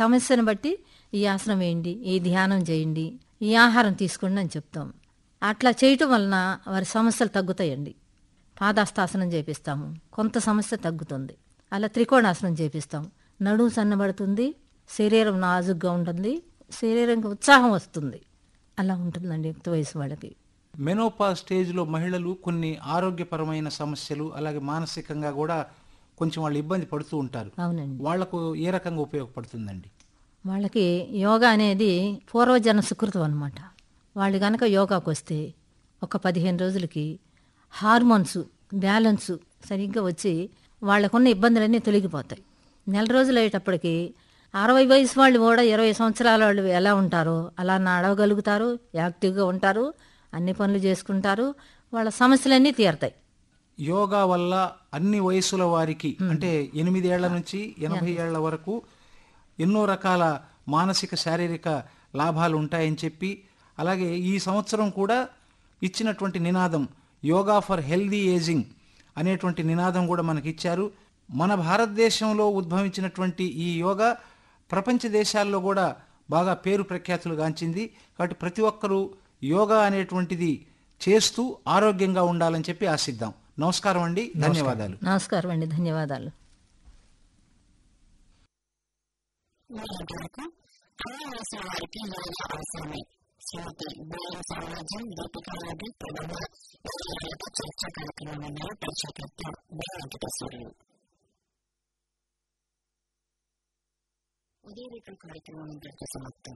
సమస్యను బట్టి ఈ ఆసనం వేయండి ఈ ధ్యానం చేయండి ఈ ఆహారం తీసుకోండి అని చెప్తాం అట్లా చేయటం వలన వారి సమస్యలు తగ్గుతాయండి పాదాస్తాసనం చేపిస్తాము కొంత సమస్య తగ్గుతుంది అలా త్రికోణాసనం చేపిస్తాం నడుము సన్నబడుతుంది శరీరం నాజుగ్గా ఉంటుంది శరీరంకి ఉత్సాహం వస్తుంది అలా ఉంటుందండి యుక్త వయసు వాళ్ళకి మెనోపా స్టేజ్లో మహిళలు కొన్ని ఆరోగ్యపరమైన సమస్యలు అలాగే మానసికంగా కూడా కొంచెం వాళ్ళు ఇబ్బంది పడుతూ ఉంటారు అవునండి వాళ్లకు ఏ రకంగా ఉపయోగపడుతుందండి వాళ్ళకి యోగా అనేది పూర్వజన సుకృతం అనమాట వాళ్ళు కనుక యోగాకు వస్తే ఒక పదిహేను రోజులకి హార్మోన్స్ బ్యాలెన్స్ సరిగ్గా వచ్చి వాళ్ళకున్న ఇబ్బందులన్నీ తొలగిపోతాయి నెల రోజులు అయ్యేటప్పటికి అరవై వయసు వాళ్ళు కూడా ఇరవై సంవత్సరాల వాళ్ళు ఎలా ఉంటారో అలా నడవగలుగుతారు యాక్టివ్గా ఉంటారు అన్ని పనులు చేసుకుంటారు వాళ్ళ సమస్యలన్నీ తీరతాయి యోగా వల్ల అన్ని వయసుల వారికి అంటే ఎనిమిది ఏళ్ల నుంచి ఎనభై ఏళ్ల వరకు ఎన్నో రకాల మానసిక శారీరక లాభాలు ఉంటాయని చెప్పి అలాగే ఈ సంవత్సరం కూడా ఇచ్చినటువంటి నినాదం యోగా ఫర్ హెల్దీ ఏజింగ్ అనేటువంటి నినాదం కూడా మనకి ఇచ్చారు మన భారతదేశంలో ఉద్భవించినటువంటి ఈ యోగా ప్రపంచ దేశాల్లో కూడా బాగా పేరు ప్రఖ్యాతులు గాంచింది కాబట్టి ప్రతి ఒక్కరూ యోగా అనేటువంటిది చేస్తూ ఆరోగ్యంగా ఉండాలని చెప్పి ఆశిద్దాం నమస్కారం అండి ధన్యవాదాలు నమస్కారం అండి ధన్యవాదాలు అన్ని వయసుల వారికి యోగా అవసరమే శ్రీమతి బోయం సామ్రాజ్యం దీపికారెడ్డి ప్రథమ మహిళలతో చర్చా కార్యక్రమంలో పరిచయకర్త బి వెంకటేశ్వరులు ఉదయ రేపు కార్యక్రమం ఇంతటితో సమాప్తం